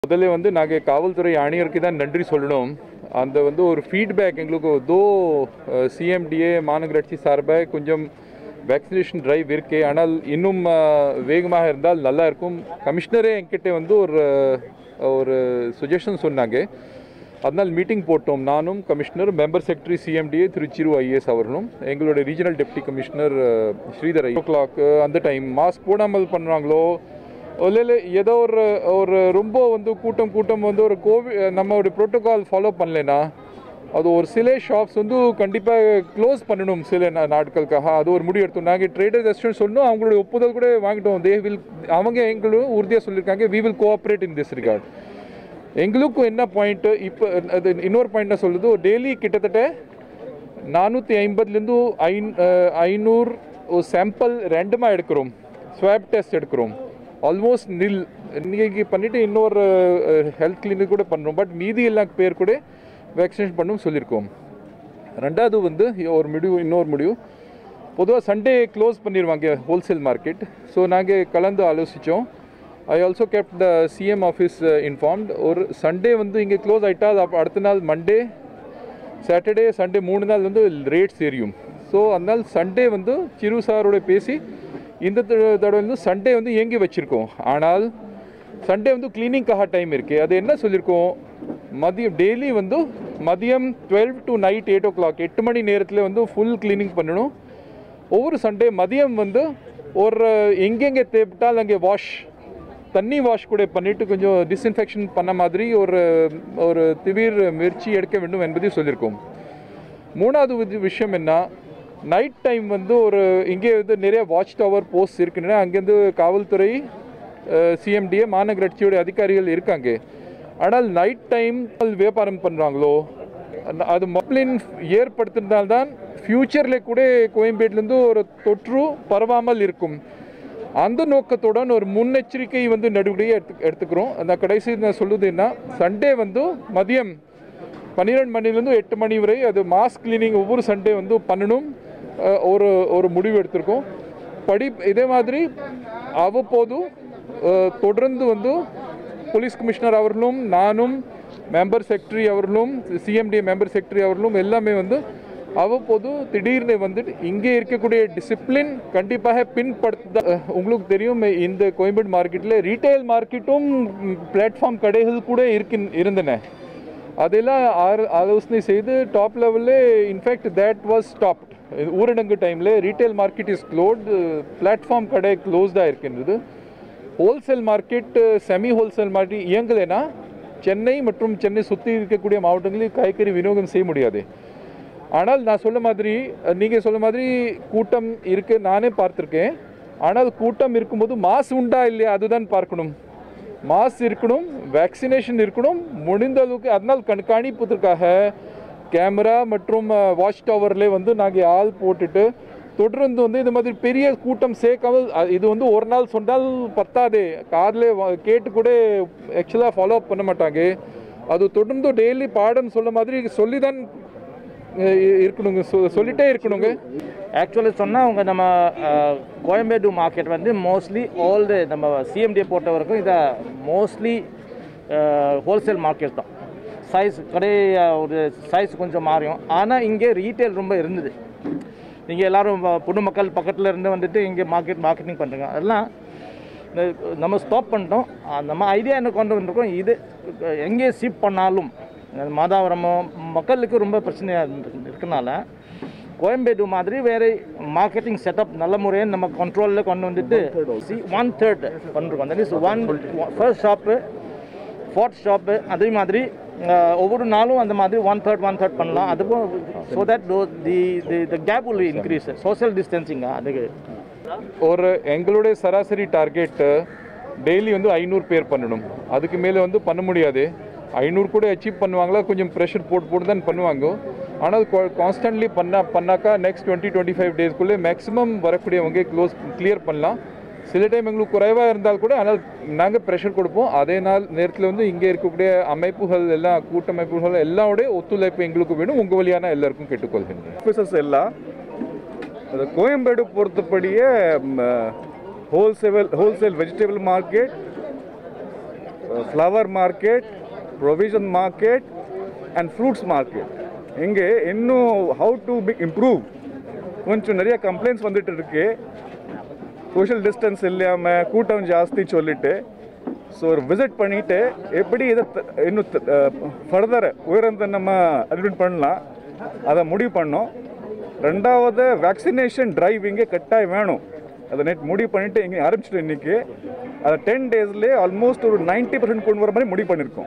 முதல்ல வந்து நாங்கள் காவல்துறை ஆணையருக்கு தான் நன்றி சொல்லணும் அந்த வந்து ஒரு ஃபீட்பேக் எங்களுக்கு தோ சிஎம்டிஏ மாநகராட்சி சார்பாக கொஞ்சம் வேக்சினேஷன் டிரைவ் இருக்கு ஆனால் இன்னும் அஹ், வேகமாக இருந்தால் நல்லா இருக்கும் கமிஷனரே என்கிட்ட வந்து ஒரு அஹ், ஒரு சுஜஷன் சொன்னாங்க அதனால் மீட்டிங் போட்டோம் நானும் கமிஷனர் மெம்பர் செக்ரட்டரி சிஎம்டிஏ திருச்சிரு ஐஏஎஸ் அவர்களும் எங்களுடைய regional deputy commissioner uh, Sridhar ஐ கிளாக் அந்த டைம் மாஸ்க் போடாமல் பண்ணுறாங்களோ இல்லை ஏதோ ஒரு ஒரு ரொம்ப வந்து கூட்டம் கூட்டம் வந்து ஒரு கோவிட் நம்மளுடைய ப்ரோட்டோகால் ஃபாலோ பண்ணலைன்னா அது ஒரு சில ஷாப்ஸ் வந்து கண்டிப்பாக க்ளோஸ் பண்ணணும் சில நா- நாட்களுக்காக அது ஒரு முடிவு எடுத்தோம் நாங்கள் ட்ரேடர் ரெஸ்டாரண்ட் சொன்னோம் அவங்களுடைய ஒப்புதல் கூட வாங்கிட்டோம் தே வில் அவங்க எங்களும் உறுதியாக சொல்லியிருக்காங்க we will cooperate in this regard எங்களுக்கும் என்ன பாயிண்ட்டு இப்போ அது இன்னொரு பாயிண்ட் என்ன சொல்லுது டெய்லி கிட்டத்தட்ட நானூற்றி ஐம்பதுலேருந்து ஐந் அஹ், ஐநூறு ஒரு சாம்பிள் ரெண்டுமாக எடுக்கிறோம் ஸ்வாப் டெஸ்ட் எடுக்கிறோம் ஆல்மோஸ்ட் நில் இன்னைக்கு பண்ணிவிட்டு இன்னொரு ஹெல்த் கிளினிக் கூட பண்ணுறோம் பட் மீதி எல்லாம் பேர் கூட வேக்சினேஷன் பண்ணும் சொல்லியிருக்கோம் ரெண்டாவது வந்து ஒரு முடிவு இன்னொரு முடிவு பொதுவாக சண்டே க்ளோஸ் பண்ணிடுவாங்க ஹோல்சேல் மார்க்கெட் ஸோ நாங்கள் கலந்து ஆலோசித்தோம் I also kept the CM office informed ஒரு சண்டே வந்து இங்கே க்ளோஸ் ஆகிட்டா அது அப்ப அடுத்த நாள் மண்டே சாட்டர்டே சண்டே மூணு நாள் வந்து ரேட்ஸ் ஏறியும் ஸோ அதனால் சண்டே வந்து சிறு சாரோட பேசி இந்த தட- தடவை வந்து சண்டே வந்து இயங்கி வச்சுருக்கோம் ஆனால் சண்டே வந்து கிளீனிங்காக டைம் இருக்குது அது என்ன சொல்லியிருக்கோம் மதியம் டெய்லி வந்து மதியம் twelve to night eight o'clock எட்டு மணி நேரத்தில் வந்து ஃபுல் க்ளீனிங் பண்ணணும் ஒவ்வொரு சண்டே மதியம் வந்து ஒரு எங்கெங்கே தேவைப்பட்டால் அங்கே வாஷ் தண்ணி வாஷ் கூட பண்ணிட்டு கொஞ்சம் டிஸ்இன்ஃபெக்ஷன் பண்ண மாதிரி ஒரு ஒரு திடீர் முயற்சி எடுக்க வேண்டும் என்பதையும் சொல்லியிருக்கோம் மூணாவது வி- விஷயம் என்ன நைட் டைம் வந்து ஒரு இங்கே வந்து நிறைய வாட்ச் டவர் போஸ்ட் இருக்குன்னா அங்கேருந்து காவல்துறை சிஎம்டிஏ மாநகராட்சியோட அதிகாரிகள் இருக்காங்க ஆனால் நைட் டைம் வியாபாரம் பண்ணுறாங்களோ அது மப்ளின் ஏற்படுத்தினால்தான் ஃப்யூச்சரில் கூட கோயம்பேட்லேருந்து ஒரு தொற்று பரவாமல் இருக்கும் அந்த நோக்கத்துடன் ஒரு முன்னெச்சரிக்கை வந்து நடவடிக்கை எடுத்து எடுத்துக்கிறோம் அந்த கடைசி நான் சொல்லுது என்ன சண்டே வந்து மதியம் பன்னிரெண்டு மணிலேருந்து எட்டு மணி வரை அது மாஸ் கிளீனிங் ஒவ்வொரு சண்டே வந்து பண்ணணும் அஹ், ஒரு ஒரு முடிவு எடுத்திருக்கோம் படி இதே மாதிரி அவ்வப்போது அஹ், தொடர்ந்து வந்து போலீஸ் கமிஷனர் அவர்களும் நானும் மெம்பர் செக்ரட்டரி அவர்களும் சிஎம்டி மெம்பர் செக்ரட்டரி அவர்களும் எல்லாமே வந்து அவ்வப்போது திடீர்னு வந்துட்டு இங்கே இருக்கக்கூடிய டிசிப்ளின் கண்டிப்பாக பின்படுத்த அஹ், உங்களுக்கு தெரியும் இந்த கோயம்பேடு மார்க்கெட்டில் ரீட்டைல் மார்க்கெட்டும் பிளாட்ஃபார்ம் கடைகள் கூட இருக்கின் இருந்தன அதெல்லாம் ஆறு ஆலோசனை செய்து டாப் லெவலில் இன்ஃபேக்ட் தேட் வாஸ் ஸ்டாப்ட் ஊரடங்கு டைமில் retail market is closed platform கடை க்ளோஸ்டாக இருக்கின்றது wholesale market semi wholesale market இயங்கலைன்னா சென்னை மற்றும் சென்னை சுற்றி இருக்கக்கூடிய மாவட்டங்களில் காய்கறி விநியோகம் செய்ய முடியாது ஆனால் நான் சொல்ல மாதிரி நீங்கள் சொல்ல மாதிரி கூட்டம் இருக்கு நானே பார்த்துருக்கேன் ஆனால் கூட்டம் இருக்கும்போது மாசு உண்டா இல்லையா அதுதான் பார்க்கணும் மாஸ் இருக்கணும் வேக்சினேஷன் இருக்கணும் முடிந்த அளவுக்கு அதனால் கண்காணிப்பதற்காக கேமரா மற்றும் வாட்ச் டவர்ல வந்து நாங்கள் ஆள் போட்டுட்டு தொடர்ந்து வந்து இந்த மாதிரி பெரிய கூட்டம் சேர்க்காமல் அ- இது வந்து ஒரு நாள் சொன்னால் பத்தாதே காதில் கேட்டு கூட ஆக்சுவலாக ஃபாலோ பண்ண மாட்டாங்க அது தொடர்ந்து டெய்லி பாடம் சொல்ல மாதிரி சொல்லி தான் இருக்கணுங்க சொ- சொல்லிட்டே இருக்கணுங்க ஆக்சுவலி சொன்னால் அவங்க நம்ம அஹ், கோயம்பேடு மார்க்கெட் வந்து மோஸ்ட்லி ஆல் நம்ம சிஎம்டியை பொறுத்த வரைக்கும் இதை மோஸ்ட்லி ஹோல்சேல் மார்க்கெட் தான் சைஸ் கடை அஹ், ஒரு சைஸ் கொஞ்சம் மாறியும் ஆனால் இங்கே ரீட்டைல் ரொம்ப இருந்தது நீங்கள் எல்லாரும் வ- பொதுமக்கள் பக்கத்தில் இருந்து வந்துட்டு இங்கே மார்க்கெட் மார்க்கெட்டிங் பண்ணுறங்க அதெல்லாம் இந்த நம்ம ஸ்டாப் பண்ணிட்டோம் அஹ், நம்ம ஐடியா என்ன கொண்டு வந்திருக்கோம் இது அஹ், எங்கே ஷிப் பண்ணாலும் அஹ், மாதாவரமோ மக்களுக்கு ரொம்ப பிரச்சனையாக இருக்கனால கோயம்பேடு மாதிரி வேறு மார்க்கெட்டிங் செட்டப் நல்ல முறையாக நம்ம கண்ட்ரோலில் கொண்டு வந்துட்டு ஒன் தேர்ட் பண்ணிருக்கோம் that is one first shop fourth shop அதே மாதிரி அஹ், ஒவ்வொரு நாளும் அந்த மாதிரி ஒன் தேர்ட் ஒன் தேர்ட் பண்ணலாம் அதுக்கும் so that the the the gap will increase social distancing அதுக்கு ஒரு எங்களுடைய சராசரி டார்கெட் டெய்லி வந்து ஐநூறு பேர் பண்ணணும் அதுக்கு மேலே வந்து பண்ண முடியாது ஐநூறு கூட அச்சீவ் பண்ணுவாங்களா கொஞ்சம் ப்ரெஷர் போட்டு போட்டு தான் பண்ணுவாங்க ஆனால் கான்ஸ்டன்ட்லி பண்ணா பண்ணாக்கா நெக்ஸ்ட் டுவெண்ட்டி டுவெண்ட்டி ஃபைவ் டேஸ்க்குள்ளே மேக்ஸிமம் வரக்கூடியவங்க க்ளோஸ் கிளியர் பண்ணலாம் சில டைம் எங்களுக்கு குறைவாக இருந்தால் கூட ஆனால் நாங்கள் ப்ரெஷர் கொடுப்போம் அதே நாள் நேரத்தில் வந்து இங்கே இருக்கக்கூடிய அமைப்புகள் எல்லாம் கூட்டமைப்புகள் எல்லாரோட ஒத்துழைப்பு எங்களுக்கு வேணும் உங்கள் வழியான எல்லாருக்கும் கேட்டுக்கொள்கின்றேன் ಆಫೀಸರ್ಸ್ ಎಲ್ಲ ಅದು ಕೋಯಂಬೇಡು ಹೊರತುಪಡಿಯೇ wholesale wholesale vegetable market flower market provision market and fruits market இங்கே இன்னும் ஹவு டு பி இம்ப்ரூவ் கொஞ்சம் நிறைய கம்ப்ளைண்ட்ஸ் வந்துட்டு இருக்கு சோஷியல் டிஸ்டன்ஸ் இல்லாமல் கூட்டம் ஜாஸ்தி சொல்லிட்டு ஸோ ஒரு விசிட் பண்ணிட்டு எப்படி இதை த- இன்னும் ஃபர்தர் உயரத்தை நம்ம அட்மிட் பண்ணலாம் அதை முடிவு பண்ணோம் ரெண்டாவது வேக்சினேஷன் டிரைவ் இங்கே கட்டாயம் வேணும் அதை நெட் முடிவு பண்ணிட்டு இங்கே ஆரம்பிச்சிட்டோம் இன்னைக்கு அதை டென் டேஸ்லேயே ஆல்மோஸ்ட் ஒரு 90% பர்சன்ட் கொண்டு வர மாதிரி முடிவு பண்ணியிருக்கோம்